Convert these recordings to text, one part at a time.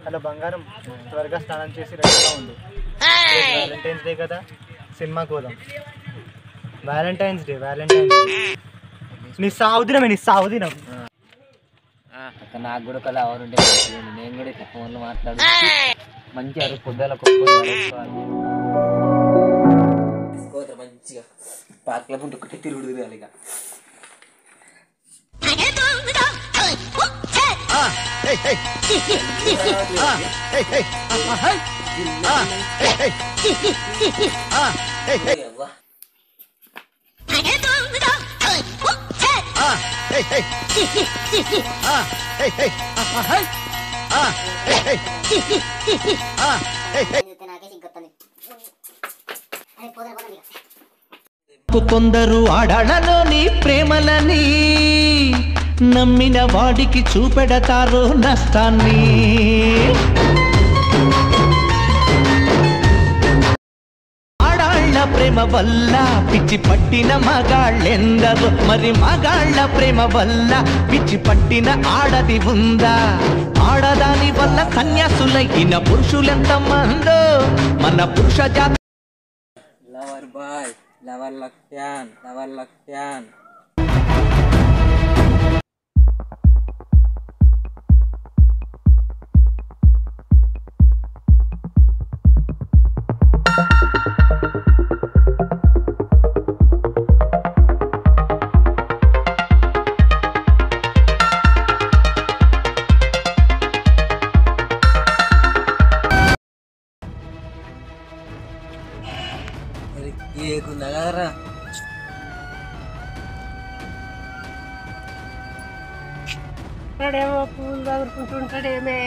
అలా బంగారం త్వరగా స్నానం చేసి రెడీగా ఉండు వ్యాలంటైన్స్ డే కదా సినిమాకి పోదాం వ్యాలంటైన్స్ డే వ్యాలంటైన్స్ డే నీ సావు దినమే నీ సావు దినం అక్క నాకు కూడా కల ఎవరుంటే మంచిగా ఉంది. నేను కూడా ఇట్లా ఫోన్లో మాట్లాడు మంచిగా అరుపు పొద్దుల తీసుకోవాలి మంచిగా పార్క్లో ఉంటే ఒకటి తిరుగుడు తిరగాలి ఇక అవ్వ. కొందరు ఆడాళ్ళలోని ప్రేమలని నమ్మిన వాడికి చూపెడతారు నష్టాన్ని ఆడాళ్ళ ప్రేమ వల్ల పిచ్చి పట్టిన మగాళ్ళెందరు మరి మగాళ్ళ ప్రేమ వల్ల పిచ్చి పట్టిన ఆడది ఉందా ఆడదాని వల్ల సన్యాసులైన పురుషులెంత మందో మన పురుష జాతి లవర్ బాయ్ లవర్ లక్ష్యాన్ లవర్ లక్ష్యాన్ ఏకుందా కదరా ఉంటాడేమో పూలు చదువుకుంటుంటాడేమే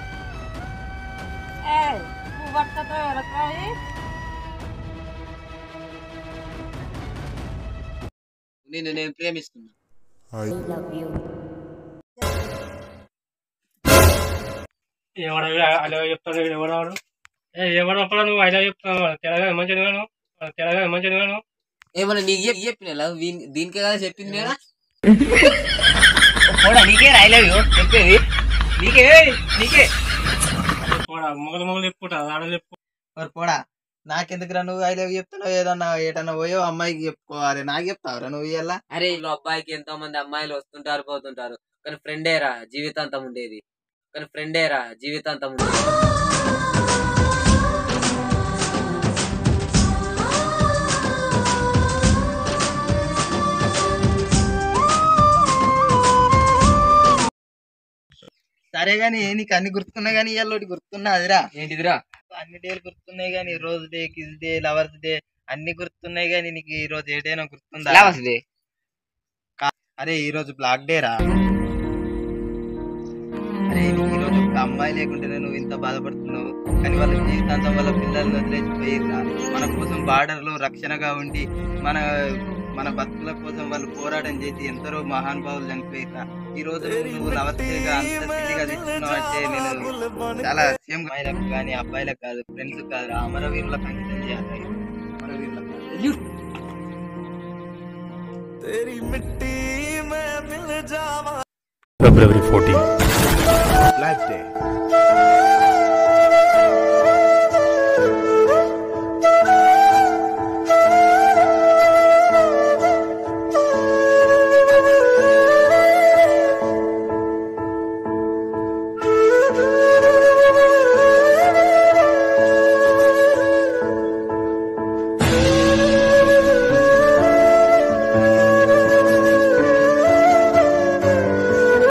ఏ పువ్వు పట్టుకతో ఎలకాయి నిన్ను నేను ప్రేమిస్తున్నా ఎవడ అలా చెప్తాడు వీడు ఎవడవాడు ఏ ఎవడప్పుడు నువ్వు అలా చెప్తున్నావు తెలంగాణ మంచిది గాను తెలంగాణ మంచిది గాను ఏమన్నా నీకు చెప్పి చెప్పిన దీనికే కదా చెప్పింది నేను పోడా నీకే ఐ లవ్ యూ చెప్పేది నీకే నీకే పోడా మొగలు మొగలు చెప్పుకుంటా ఆడ చెప్పు మరి పోడా నాకెందుకురా నువ్వు ఐ లవ్ చెప్తున్నావు ఏదన్నా ఏటన్నా పోయో అమ్మాయికి చెప్పుకోవాలి నాకు చెప్తావురా నువ్వు ఇలా అరే ఇంట్లో అబ్బాయికి ఎంతో మంది అమ్మాయిలు వస్తుంటారు పోతుంటారు కానీ ఫ్రెండేరా జీవితాంతం ఉండేది కానీ ఫ్రెండేరా జీవితాంతం ఉండేది సరే గాని నీకు అన్ని గుర్తున్నాయి కానీ ఇవాళ ఒకటి గుర్తున్నదిరా ఏంటిదిరా అన్ని డేలు గుర్తున్నాయి కానీ రోజు day kiss day lovers day అన్ని గుర్తున్నాయి కానీ నీకు ఈ రోజు ఏ డేనో గుర్తుందా లవర్స్ డే అరే ఈ రోజు బ్లాక్ డే రా అరే నీకు ఈ రోజు ఒక అమ్మాయి లేకుంటేనే నువ్వు ఇంత బాధపడుతున్నావు కానీ వాళ్ళ జీవితాంతం వాళ్ళ పిల్లల్ని వదిలేసిపోయిర్రా మన కోసం బార్డర్ లో రక్షణగా ఉండి మన మన బతుకుల కోసం వాళ్ళు పోరాటం చేసి ఎందరో మహానుభావులు చనిపోయిర్రా ఈ రోజు నువ్వు లవర్స్గా అంత సిద్ధిగా తీసుకున్నావు అంటే నేను చాలా సేమ్ అమ్మాయిలకు కానీ అబ్బాయిలకు కాదు ఫ్రెండ్స్ కాదు రా, అమరవీరులకు అంకితం చేయాలి అమరవీరులకు కాదు. February 14. Black Day.